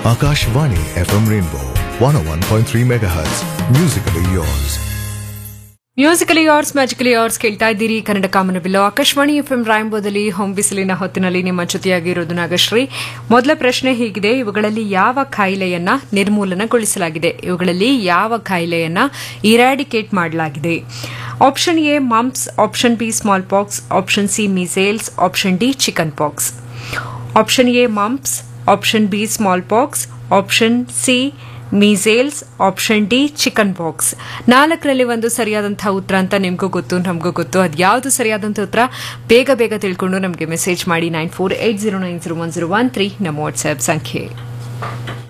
Akashvani FM Rainbow 101.3 MHz. Musically yours. Musically yours magically yours ಕೇಳ್ತಾ ಇದ್ದೀರಿ Kannada Kamanabillu Akashvani F M ರಾಯಂಬೋದಲ್ಲಿ ಹೋಮ್ ಬಿಸಿಲಿನ ಹೊತ್ತಿನಲ್ಲಿ ನಿಮ್ಮ ಜೊತೆಯಾಗಿರೋದು ನಾಗಶ್ರೀ ಮೊದಲ ಪ್ರಶ್ನೆ ಹೀಗಿದೆ ಇವುಗಳಲ್ಲಿ ಯಾವ ಕಾಯಿಲೆಯನ್ನ ನಿರ್ಮೂಲನಗೊಳಿಸಲಾಗಿದೆ ಇವುಗಳಲ್ಲಿ ಯಾವ ಕಾಯಿಲೆಯನ್ನ ಇರಾಡಿಕೇಟ್ ಮಾಡಲಾಗಿದೆ option A mumps option B small pox option C measles option D chicken pox option A mumps option B small pox option C measles option D chicken pox ನಾಲ್ಕರಲ್ಲಿ ಒಂದು ಸರಿಯಾದಂತಹ ಉತ್ತರ ಅಂತ ನಿಮಗೂ ಗೊತ್ತು ನಮಗೂ ಗೊತ್ತು ಅದು ಯಾವುದು ಸರಿಯಾದಂಥ ಉತ್ತರ ಬೇಗ ಬೇಗ ತಿಳ್ಕೊಂಡು ನಮಗೆ ಮೆಸೇಜ್ ಮಾಡಿ nine four eight zero nine zero one zero one three ನಮ್ಮ ವಾಟ್ಸ್ಆ್ಯಪ್ ಸಂಖ್ಯೆ